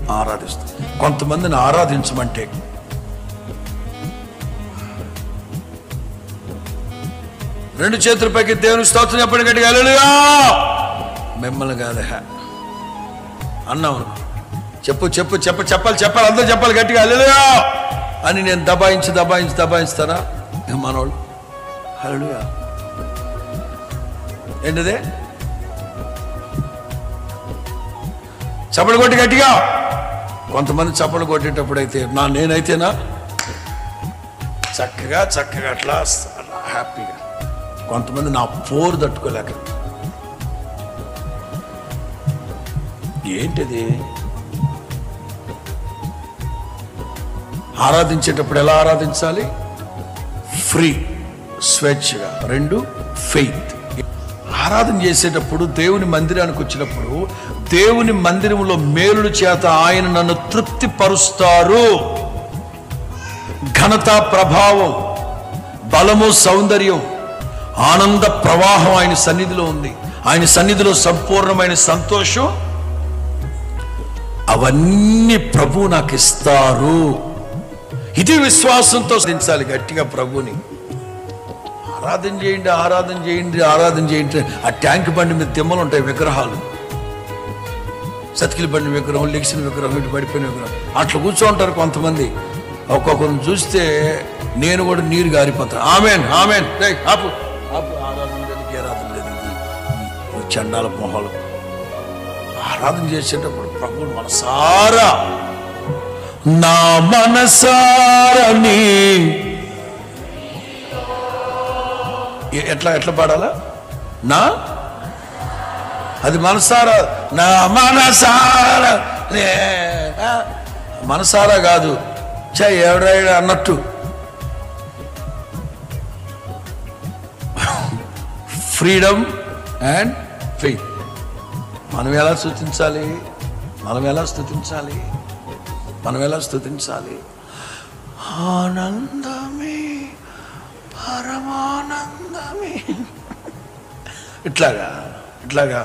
ఆరాధిస్తాం కొంతమందిని ఆరాధించమంటే రెండు చేతుల పైకి దేవుని స్తోత్రం చెప్పండి గట్టిగా హల్లెలూయా మిమ్మల్ని కాదే అన్నావు అనుకో. చెప్పు చెప్పు చెప్పు చెప్పాలి చెప్పాలి అందరూ చెప్పాలి గట్టిగా హల్లెలూయా అని నేను దబాయించి దబాయించి దబాయిస్తానా ఇక మనోళ్ళు హల్లెలూయా ఏంటిదే చప్పలు కొట్టి గట్టిగా కొంతమంది చప్పలు కొట్టేటప్పుడు అయితే నా నేనైతేనా చక్కగా చక్కగా అట్లా అలా హ్యాపీగా కొంతమంది నా పోరు తట్టుకోలేక ఏంటిది ఆరాధించేటప్పుడు ఎలా ఆరాధించాలి ఫ్రీ స్వేచ్ఛగా రెండు ఫెయిత్ ఆరాధన చేసేటప్పుడు దేవుని మందిరానికి వచ్చినప్పుడు దేవుని మందిరంలో మేలుల చేత ఆయన నన్ను తృప్తి పరుస్తారు ఘనత ప్రభావం బలము సౌందర్యం ఆనంద ప్రవాహం ఆయన సన్నిధిలో ఉంది ఆయన సన్నిధిలో సంపూర్ణమైన సంతోషం అవన్నీ ప్రభు నాకు ఇస్తారు ఇది విశ్వాసంతో దించాలి గట్టిగా ప్రభుని ఆరాధన చేయండి ఆరాధన చేయండి ఆరాధన చేయండి ఆ ట్యాంక్ బండి మీద తిమ్మలు ఉంటాయి విగ్రహాలు సతికిల బండి విగ్రహం లెగిసిన విగ్రహం ఇటు పడిపోయిన విగ్రహం అట్లా కూర్చో ఉంటారు కొంతమంది ఒక్కొక్కరిని చూస్తే నేను కూడా నీరు గారిపోతాను ఆమెన్ ఆమెన్ రేయ్, ఆపు ఆపు ఆరాధన లేదు ఇంకే ఆరాధన లేదు ఈ- ఈ చండాల మొహాలు ఆరాధన చేసేటప్పుడు ప్రభు మనసారా నా మనసారని ఎ- ఎట్లా ఎట్లా పాడాలా నా అది మనసారా నా మనసారా నే. ఆ, మనసారా కాదు చే ఎవడాడు అన్నట్టు ఫ్రీడమ్ అండ్ ఫెయిత్ మనం ఎలా స్థుతించాలి మనం ఎలా స్థుతించాలి మనం ఎలా స్థుతించాలి ఆనందమే పరమానందమే ఇట్లాగా ఇట్లాగా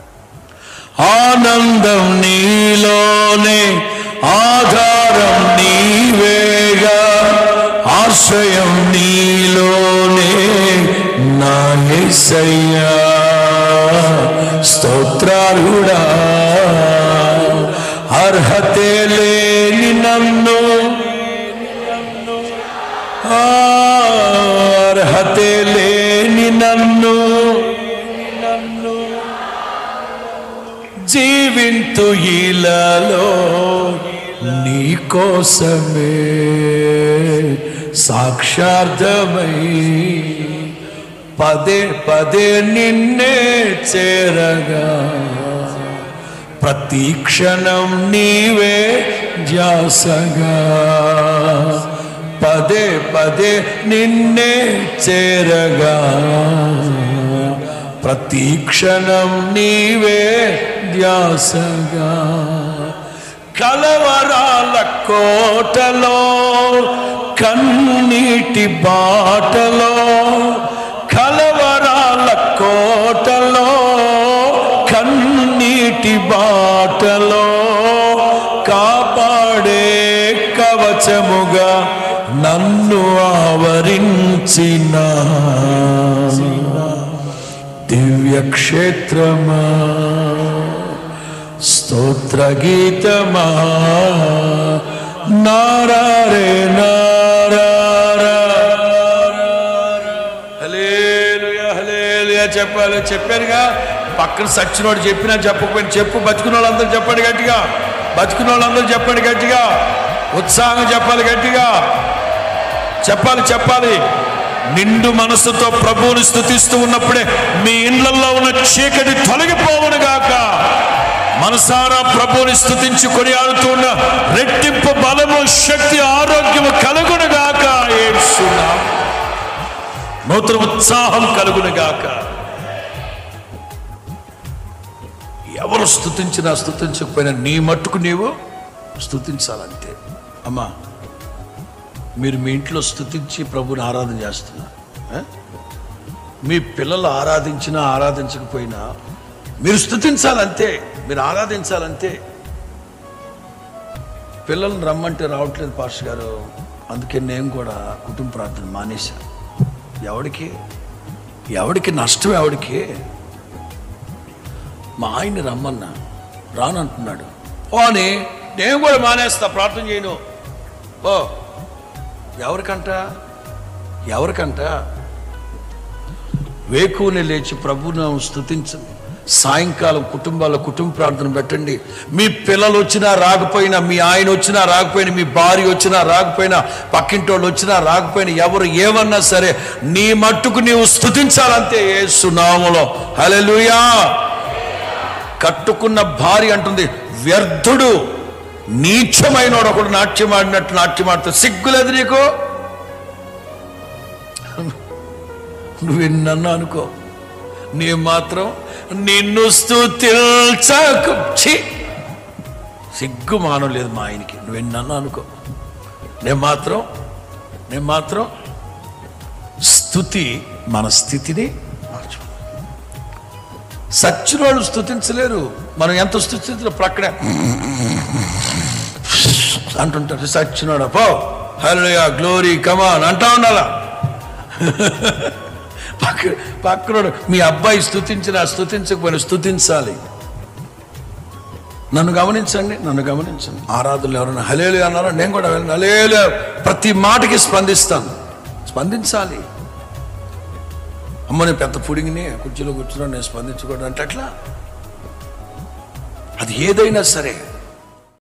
ఆనందం నీలోనే ఆధారం నీవేగా ఆశ్రయం నీలోనే నా యేసయ్యా స్తోత్రాలుడా అర్హతే లేని నన్ను అర్హతే లేని నన్ను జీవింతు ఇలాలో నీ కోసమే సాక్షార్థమై పదే పదే నిన్నే చేరగా ప్రతి క్షణం నీవే జాసగా పదే పదే నిన్నే చేరగా ప్రతి క్షణం నీవే ధ్యాసగా కలవరాల కోటలో కన్నీటి బాటలో కలవరాల కోటలో కన్నీటి బాటలో కాపాడే కవచముగా నన్ను ఆవరించిన దివ్య క్షేత్రమా స్తోత్ర గీతమా నారారే నారారా హల్లెలూయా హల్లెలూయా చెప్పాలి చెప్పానుగా పక్కన సచ్చినోడు చెప్పినా చెప్పకపోయినా చెప్పు బతుకున్న వాళ్ళందరూ చెప్పండి గట్టిగా బతుకున్న వాళ్ళందరూ చెప్పండి గట్టిగా ఉత్సాహం చెప్పాలి గట్టిగా చెప్పాలి చెప్పాలి నిండు మనసుతో ప్రభువుని స్థుతిస్తూ ఉన్నప్పుడే మీ ఇండ్లలో ఉన్న చీకటి తొలగిపోవును గాక మనసారా ప్రభువుని స్థుతించి కొనియాడుతూ ఉన్న రెట్టింపు బలము శక్తి ఆరోగ్యము కలుగును గాక ఏడ్చున్నాం నూతన ఉత్సాహం కలుగును గాక ఎవరు స్థుతించినా స్థుతించకపోయినా నీ మట్టుకు నీవు స్థుతించాలంతే అమ్మా మీరు మీ ఇంట్లో స్థుతించి ప్రభుని ఆరాధన చేస్తున్నారు ఆ? మీ పిల్లలు ఆరాధించినా ఆరాధించకపోయినా మీరు స్థుతించాలంతే మీరు ఆరాధించాలంతే పిల్లల్ని రమ్మంటే రావట్లేదు పాస్టర్ గారు అందుకే నేను కూడా కుటుంబ ప్రార్థన మానేశాను ఎవడికి ఎవడికి నష్టం ఎవడికి మా ఆయన్ని రమ్మన్నా రానంటున్నాడు ఓ అని నేను కూడా మానేస్తా ప్రార్థన చేయను ఓ ఎవరికంట ఎవరికంట వేకువని లేచి ప్రభువును స్తుతించండి సాయంకాలం కుటుంబాల కుటుంబ ప్రార్థన పెట్టండి మీ పిల్లలు వచ్చినా రాకపోయినా మీ ఆయన వచ్చినా రాకపోయినా మీ భార్య వచ్చినా రాకపోయినా పక్కింటి వాళ్ళు వచ్చినా రాకపోయినా ఎవరు ఏమన్నా సరే నీ మట్టుకు నీవు స్తుతించాలంతే ఏ సునాములో హల్లెలూయా కట్టుకున్న భార్య అంటుంది వ్యర్థుడు నీచమైన ఒకడు నాట్యం ఆడినట్టు నాట్యం ఆడుతాడు సిగ్గులేదు నీకు నువ్వు ఎన్నన్నా అనుకో నీ మాత్రం నిన్ను స్థుతిల్చకు ఛీ! సిగ్గు మానం లేదు మా ఆయనకి నువ్వు ఎన్నన్నా అనుకో నేను మాత్రం నేను మాత్రం స్థుతి మన స్థితిని మార్చు సచ్చినోళ్ళు స్థుతించలేరు మనం ఎంత స్థుతించిన ప్రక్కనే అంటుంటారు సచ్చినోడ పో హల్లెలూయా గ్లోరీ కమాన్ అంటా ఉండాలా పక్క పక్కనోడు మీ అబ్బాయి స్థుతించిన స్థుతించకపోయినా స్థుతించాలి నన్ను గమనించండి నన్ను గమనించండి ఆరాధనలు ఎవరైనా హలేలు అన్నారో నేను కూడా వెళ్ళను హలేలు ప్రతి మాటకి స్పందిస్తాను స్పందించాలి అమ్మ నేను పెద్ద పుడిగిని కుర్చీలో కూర్చున్నా నేను స్పందించకూడదు అంటే ఎట్లా అది ఏదైనా సరే